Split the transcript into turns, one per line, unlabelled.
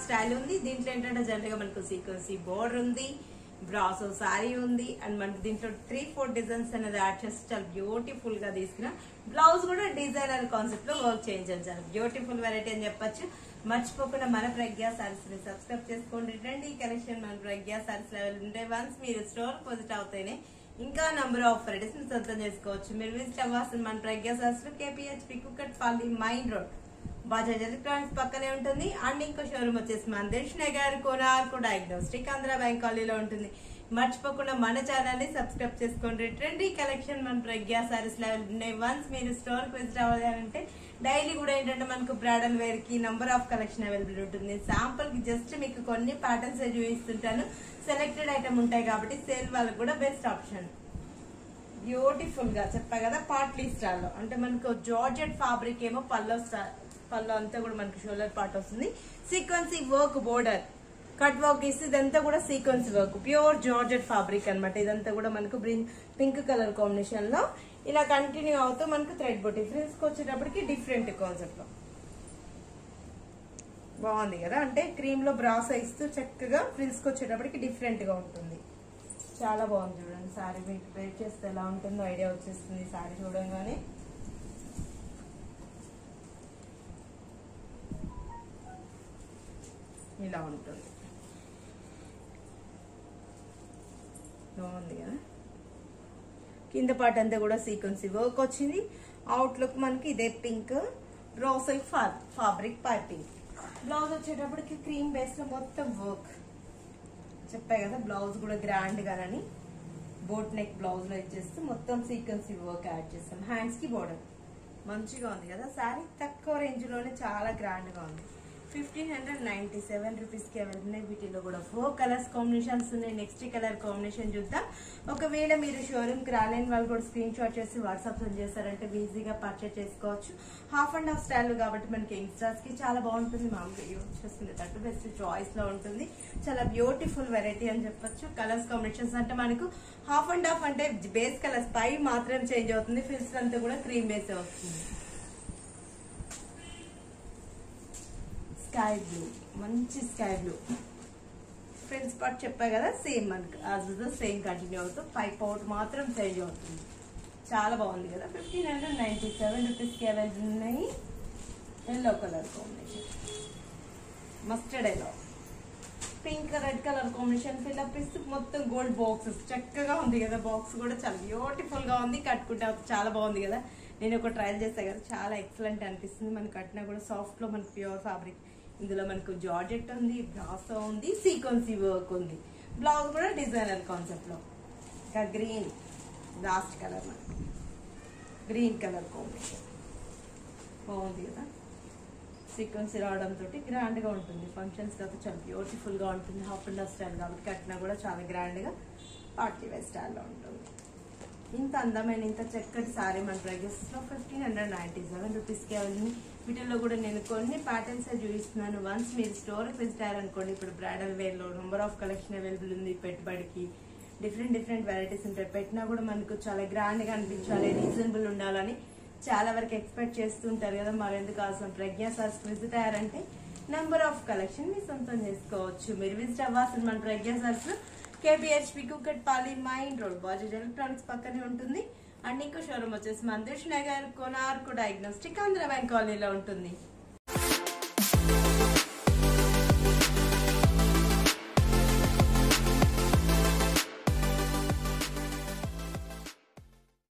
style ఉంది దీంట్లో ఏంటంటే జనరల్ గా మనకు సీక్వెన్సీ బోర్డర్ ఉంది బ్రాసో సారీ ఉంది అండ్ మనకి దీంట్లో త్రీ ఫోర్ డిజైన్స్ అనేది యాడ్ చేసి చాలా బ్యూటిఫుల్ గా తీసుకున్న బ్లౌజ్ కూడా డిజైనర్ కాన్సెప్ట్ లో వర్క్ చేయించాలి చాలా బ్యూటిఫుల్ వెరైటీ అని చెప్పొచ్చు మర్చిపోకుండా మన ప్రజ్ఞా సారీస్ ని సబ్స్క్రైబ్ చేసుకోండి రండి ఈ కలెక్షన్ మన ప్రజ్ఞా సారీస్ లెవెల్ ఉంటే వన్స్ మీరు స్టోర్ విజిట్ అవుతాయినే ఇంకా నంబర్ ఆఫ్ వెరైటీస్ ని సొంతం చేసుకోవచ్చు మీరు విజిట్ అవ్వాల్సిన మన ప్రజ్ఞా సారీస్ లో కేపీహెచ్పి కుక్కట్ పల్లి మైన్ రోడ్ బజాజ్ ఎలక్ట్రానిక్స్ పక్కనే ఉంటుంది అండ్ ఇంకో షోరూమ్ వచ్చేసి మన దర్శన గారు కోనార్కు డయాగ్నోస్టిక్ ఆంధ్ర బ్యాంక్ కాలనీలో ఉంటుంది మర్చిపోకుండా మన ఛానల్ ని సబ్స్క్రైబ్ చేసుకోండి ట్రెండీ కలెక్షన్ మన ప్రజ్ఞా సారీస్ లెవెల్ ఉన్నాయి వన్స్ మీరు స్టోర్ కి విజిట్ అవ్వాలి అంటే డైలీ కూడా ఏంటంటే మనకు బ్రాడల్ వేర్ కి నంబర్ ఆఫ్ కలెక్షన్ అవైలబుల్ ఉంటుంది శాంపుల్ కి జస్ట్ మీకు కొన్ని ప్యాటర్న్స్ చూపిస్తుంటాను సెలెక్టెడ్ ఐటమ్ ఉంటాయి కాబట్టి సేల్ వాళ్ళకి కూడా బెస్ట్ ఆప్షన్ బ్యూటిఫుల్ గా చెప్పా కదా పార్ట్లీ స్టార్ లో అంటే మనకు జార్జెట్ ఫ్యాబ్రిక్ ఏమో పల్లో స్టార్ పల్లో అంతా కూడా మనకి షోల్డర్ పార్ట్ వస్తుంది sequence work border cut work ఇస్తే ఇదంతా కూడా sequence work pure georgette fabric అన్నమాట ఇదంతా కూడా మనకు పింక్ కలర్ కాంబినేషన్ లో ఇలా కంటిన్యూ అవుతూ మనకు థ్రెడ్ బొట్టి ఫ్రిల్స్ కి వచ్చేటప్పటికి డిఫరెంట్ కాన్సెప్ట్ లో బాగుంది కదా అంటే క్రీమ్ లో బ్రాస ఇస్తూ చక్కగా ఫ్రిల్స్ కి వచ్చేటప్పటికి డిఫరెంట్ గా ఉంటుంది చాలా బాగుంది చూడండి సారీ మీకు వెయిట్ చేస్తే ఎలా ఉంటుందో ఐడియా వచ్చేస్తుంది సారీ చూడంగానే ఇలా ఉంటుంది బాగుంది కదా కింద పార్ట్ అంతా కూడా సీక్వెన్సీ వర్క్ వచ్చింది అవుట్లుక్ మనకి ఇదే పింక్ రోసల్ ఫ్యాబ్రిక్ పైపింగ్ బ్లౌజ్ వచ్చేటప్పటికి క్రీమ్ బేస్ లో మొత్తం వర్క్ చెప్పా కదా బ్లౌజ్ కూడా గ్రాండ్ గానని బోట్ నెక్ బ్లౌజ్ లో ఇచ్చేస్తూ మొత్తం సీక్వెన్సీ వర్క్ యాడ్ చేస్తాం హ్యాండ్స్ కి బోర్డర్ మంచిగా ఉంది కదా శారీ తక్కువ రేంజ్ లోనే చాలా గ్రాండ్ గా ఉంది fifteen hundred ninety seven rupees కి వెళ్తున్నాయి వీటిలో కూడా ఫోర్ కలర్స్ కాంబినేషన్స్ ఉన్నాయి నెక్స్ట్ కలర్ కాంబినేషన్ చూద్దాం ఒకవేళ మీరు షోరూమ్ కి రాలేని వాళ్ళు కూడా స్క్రీన్ షాట్ చేసి వాట్సాప్ సెండ్ చేస్తారంటే ఈజీగా పర్చేస్ చేసుకోవచ్చు హాఫ్ అండ్ హాఫ్ స్టైల్ కాబట్టి మనకి యంగ్స్టర్స్ కి చాలా బాగుంటుంది మామూలుగా యూజ్ చేసుకునేటట్టు బెస్ట్ చాయిస్ లో ఉంటుంది చాలా బ్యూటిఫుల్ వెరైటీ అని చెప్పొచ్చు కలర్స్ కాంబినేషన్స్ అంటే మనకు హాఫ్ అండ్ హాఫ్ అంటే బేస్ కలర్స్ పై మాత్రం చేంజ్ అవుతుంది ఫిల్స్ అంతా కూడా క్రీమ్ బేస్ వస్తుంది స్కై బ్లూ మంచి స్కై బ్లూ ఫ్రెండ్స్ పార్ట్ చెప్పా కదా సేమ్ మనకు యాజ్ సేమ్ కంటిన్యూ అవుతూ పైప్ అవుట్ మాత్రం చేంజ్ అవుతుంది చాలా బాగుంది కదా ఫిఫ్టీన్ హండ్రెడ్ నైన్టీ సెవెన్ రూపీస్కి అవైలబుల్ ఉన్నాయి yellow colour combination mustard yellow pink red colour combination fill up ఇస్తూ మొత్తం గోల్డ్ బాక్సెస్ చక్కగా ఉంది కదా బాక్స్ కూడా చాలా బ్యూటిఫుల్ గా ఉంది కట్టుకుంటే చాలా బాగుంది కదా నేను ఒక ట్రయల్ చేస్తాను కదా చాలా ఎక్సలెంట్ అనిపిస్తుంది మనకు కట్టినా కూడా సాఫ్ట్ లో మనకు ప్యూర్ ఫ్యాబ్రిక్ ఇందులో మనకు జార్జెట్ ఉంది బ్రాసో ఉంది సీక్వెన్సీ వర్క్ ఉంది బ్లౌజ్ కూడా డిజైనర్ కాన్సెప్ట్ లో ఇంకా గ్రీన్ లాస్ట్ కలర్ మనకి గ్రీన్ కలర్ కాంబినేషన్ బాగుంది కదా సీక్వెన్స్ రావడంతో గ్రాండ్ గా ఉంటుంది ఫంక్షన్స్ కాబట్టి చాలా బ్యూటిఫుల్ గా ఉంటుంది హాఫ్ అండ్ హాఫ్ స్టైల్ కాబట్టి కట్టినా కూడా చాలా గ్రాండ్ గా పార్టీ వేర్ స్టైల్లో ఉంటుంది ఇంత అందమైన ఇంత చక్కటి సారీ మన ప్రైజెస్ లో fifteen hundred ninety seven rupees కి ఉంది వీటిల్లో కూడా నేను కొన్ని ప్యాటర్న్స్ చూపిస్తున్నాను వన్స్ మీరు స్టోర్ విజిట్ అయ్యారనుకోండి ఇప్పుడు బ్రైడల్ వేర్ లో నెంబర్ ఆఫ్ కలెక్షన్ అవైలబుల్ ఉంది పెట్టుబడికి డిఫరెంట్ డిఫరెంట్ వెరైటీస్ ఉంటాయి పెట్టినా కూడా మనకు చాలా గ్రాండ్ గా అనిపించాలి రీజనబుల్ ఉండాలని చాలా వరకు ఎక్స్పెక్ట్ చేస్తుంటారు కదా మరి ఎందుకు అవసరం ప్రజ్ఞా సార్స్ విజిట్ అయ్యారంటే నెంబర్ ఆఫ్ కలెక్షన్ మీ సొంతం చేసుకోవచ్చు మీరు విజిట్ అవ్వాల్సిన మన Pragna sarees KBHP Kukatpally main road Bajaj electronics పక్కనే ఉంటుంది అండ్ ఇంకో షోరూమ్ వచ్చేసి మందిష్ నగర్ కోనార్కు డయాగ్నోస్టిక్ ఆంధ్ర బ్యాంక్ కాలనీలో ఉంటుంది